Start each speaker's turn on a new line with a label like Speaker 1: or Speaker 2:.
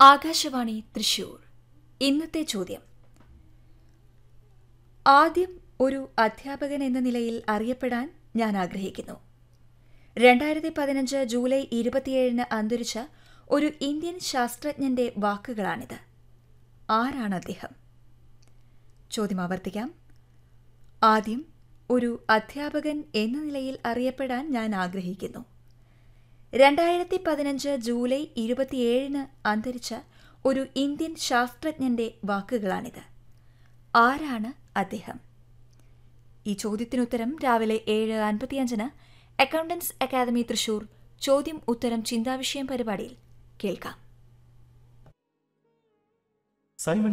Speaker 1: ആകാശവാണി തൃശൂർ ഇന്നത്തെ ചോദ്യം ആദ്യം ഒരു അധ്യാപകൻ എന്ന നിലയിൽ അറിയപ്പെടാൻ ഞാൻ ആഗ്രഹിക്കുന്നു രണ്ടായിരത്തി പതിനഞ്ച് ജൂലൈ ഇരുപത്തിയേഴിന് അന്തരിച്ച ഒരു ഇന്ത്യൻ ശാസ്ത്രജ്ഞന്റെ വാക്കുകളാണിത് ആരാണ് അദ്ദേഹം ചോദ്യം ആവർത്തിക്കാം ആദ്യം ഒരു അധ്യാപകൻ എന്ന നിലയിൽ അറിയപ്പെടാൻ ഞാൻ ആഗ്രഹിക്കുന്നു രണ്ടായിരത്തി പതിനഞ്ച് ജൂലൈ ഇരുപത്തിയേഴിന് അന്തരിച്ച ഒരു ഇന്ത്യൻ ശാസ്ത്രജ്ഞന്റെ വാക്കുകളാണിത് ആരാണ് അദ്ദേഹം ഈ ചോദ്യത്തിനുത്തരം രാവിലെ ഏഴ് അൻപത്തിയഞ്ചിന് അക്കൗണ്ടൻസ് അക്കാദമി തൃശൂർ ചോദ്യം ഉത്തരം ചിന്താവിഷയം പരിപാടിയിൽ കേൾക്കാം
Speaker 2: സൈമൺ